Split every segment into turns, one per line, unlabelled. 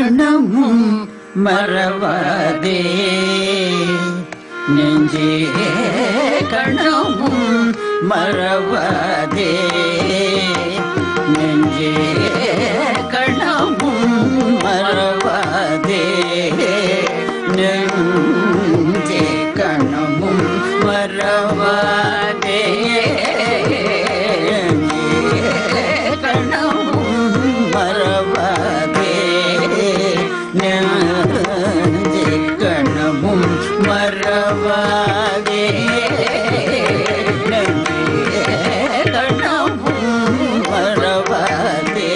கணமும் மறவாதே நெஞ்சே கணமும் மறவாதே நெஞ்சே கணமும் மறவாதே நெஞ்சே கணமும் மறவாதே கணமும் மறவாதே நெஞ்சே கணமும் மறவாதே நெஞ்சே கணமும் மறவாதே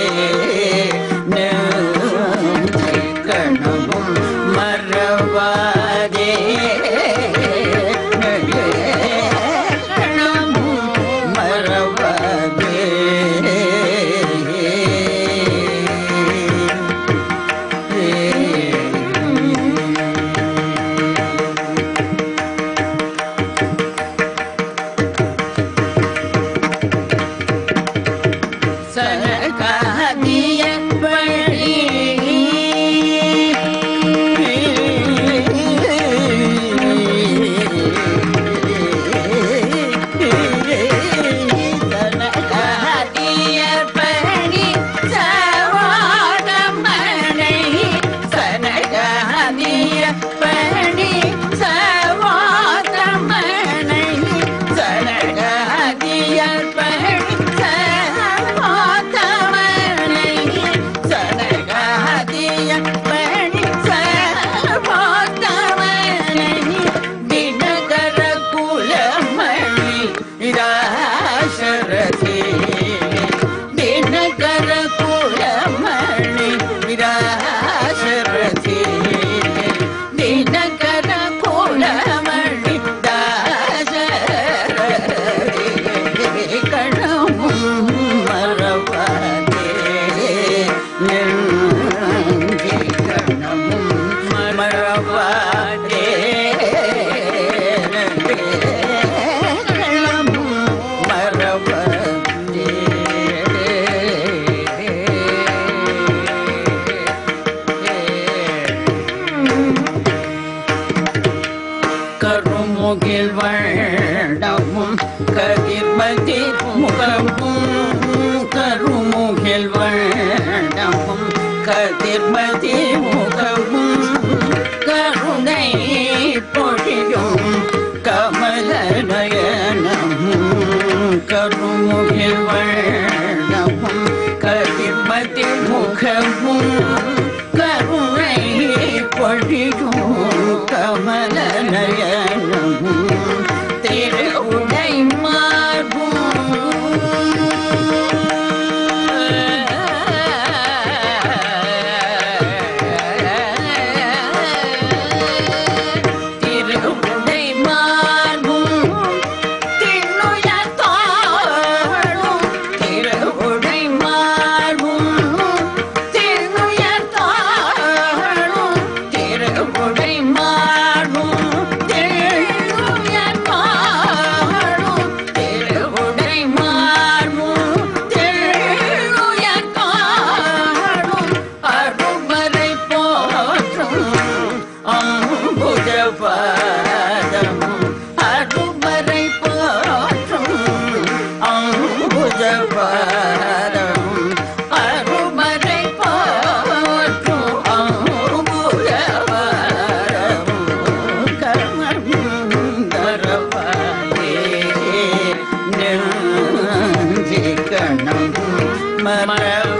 நெஞ்சே கணமும் மறவாதே நெஞ்சே கணமும் மறவாதே சனகாதிய வழி சனகாதிய பணி சவாடமனை சனகாதிய பணி சவாடமனை சனகாதிய பணி சவாடமனை சனகாதிய பணி சவாடமனை தினகர குலமணி ராசரதி தினகர குலமணி ராசரதி தினகர குலமணி தாசரதி கணமும் மறவாதே நெஞ்சே கணமும் மறவாதே கணமும் மறவாதே கருமுகில் வழமும் கதிர்மதி முகமும் கருமுகில் வழமும் கதிர்மதி முகமும் கருணை பொழியும் கமல நயனமும் கருமுகில் வழமும் கதிர்மதி முகமும் கருணை பொழியும் கமல நயனமும் திரு உடை திருவுடை மார்பும் திண்ணுயர் தாழும் திருவுடை மார்பும் திண்ணுயர் தாழும் திருவுடை மார்பும் திண்ணுயர் தாழும் திருவுடை மார்பும் திண்ணுயர் தாழும் அருமறை போற்றும் அம்புஜபாதம் அருமறை போற்றும் அம்புஜபாதம் அருமறை போற்றும் அம்புஜபாதம் கர்மந்தரவாதே நெஞ்சே கணம் மறவ